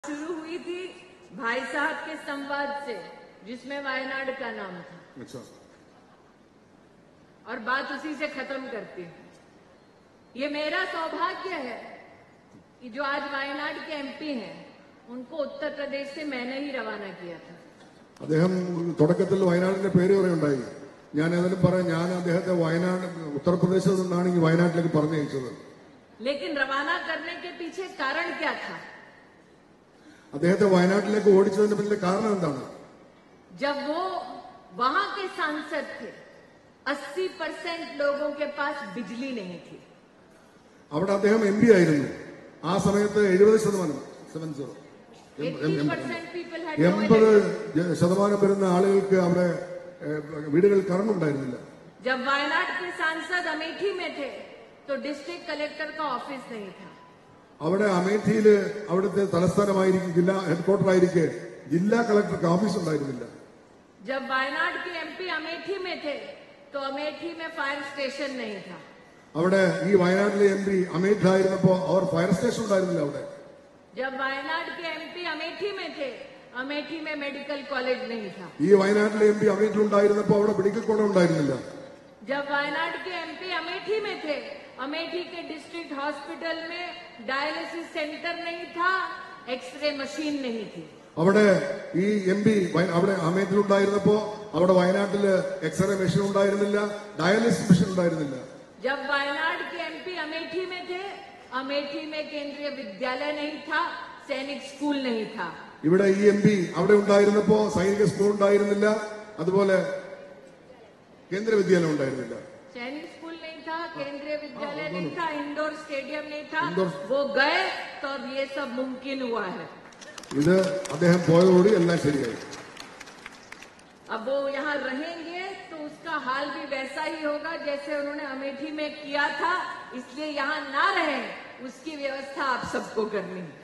शुरू हुई थी भाई साहब के संवाद से जिसमें वायनाड का नाम था अच्छा और बात उसी से खत्म करती हूँ ये मेरा सौभाग्य है कि जो आज वायनाड के एमपी हैं उनको उत्तर प्रदेश से मैंने ही रवाना किया था അദ്ദേഹം തുടക്കത്തിൽ വയനാടിന്റെ പേര് പറയുണ്ടായി ഞാൻ അതിന് പറയാം ഞാൻ അദ്ദേഹത്തെ വയനാട് ഉത്തർപ്രദേശിൽ നിന്നാണ് ഈ വയനാട്ടിലേക്ക് പറഞ്ഞയച്ചത് लेकिन रवाना करने के पीछे कारण क्या था അദ്ദേഹത്തെ വയനാട്ടിലേക്ക് ഓടിച്ചതിന്റെ പിന്നിലെ കാരണം എന്താണ് जब वो वहां के सांसद थे 80 परसेंट लोगों के पास बिजली नहीं थी അവിടെ അദ്ദേഹം എം പി ആയിരുന്നു ആ സമയത്ത് എഴുപത് ശതമാനം seven zero 80 percent people had no എൺപത് electricity. ജ- ശതമാനം വരുന്ന ആളുകൾക്ക് അവിടെ ഏഹ്, വീടുകളിൽ കറണ്ട് ഉണ്ടായിരുന്നില്ല जब वायनाड के सांसद अमेठी में थे तो डिस्ट्रिक्ट कलेक्टर का ऑफिस नहीं था അവിടെ അമേഠിയില് അവിടുത്തെ തലസ്ഥാനമായിരിക്കും ജില്ലാ ഹെഡ്ക്വാർട്ടർ ആയിരിക്കെ ജില്ലാ കളക്ടർക്ക് ഓഫീസ് ഉണ്ടായിരുന്നില്ല जब वायनाड के एमपी अमेठी में थे तो अमेठी में फायर स्टेशन नहीं था അവിടെ ഈ വയനാട്ടിലെ എം പി അമേഠിലായിരുന്നപ്പോ അവർ ഫയർ സ്റ്റേഷൻ ഉണ്ടായിരുന്നില്ല അവിടെ जब वायनाड के एमपी अमेठी में थे अमेठी में मेडिकल कॉलेज नहीं था ഈ വയനാട്ടിലെ എം പി അമേഠിലുണ്ടായിരുന്നപ്പോ അവിടെ മെഡിക്കൽ കോളേജ് ഉണ്ടായിരുന്നില്ല जब वायनाड के एमपी अमेठी में थे अमेठी के डिस्ट्रिक्ट हॉस्पिटल में डायलिसिस सेंटर नहीं था एक्सरे मशीन नहीं थी അവിടെ ഈ എം പി അവിടെ അമേഠിലുണ്ടായിരുന്നപ്പോ അവിടെ വയനാട്ടില് എക്സ്റേ മെഷീൻ ഉണ്ടായിരുന്നില്ല ഡയാലിസിസ് മെഷീൻ ഉണ്ടായിരുന്നില്ല जब वायनाड के एमपी अमेठी में थे अमेठी में केंद्रीय विद्यालय नहीं था सैनिक स्कूल नहीं था ഇവിടെ ഈ എം പി അവിടെ ഉണ്ടായിരുന്നപ്പോ സൈനിക സ്കൂൾ ഉണ്ടായിരുന്നില്ല അതുപോലെ കേന്ദ്ര വിദ്യാലയം ഉണ്ടായിരുന്നില്ല सैनिक स्कूल नहीं था केंद्रीय विद्यालय नहीं था इंडोर स्टेडियम नहीं था इंडोर- वो गए तो अब ये सब मुमकिन हुआ है ഇത് അദ്ദേഹം പോയതോടെ എല്ലാം ശരിയായി अब वो यहाँ रहेंगे तो उसका हाल भी वैसा ही होगा जैसे उन्होंने अमेठी में किया था इसलिए यहाँ ना रहें उसकी व्यवस्था आप सबको करनी है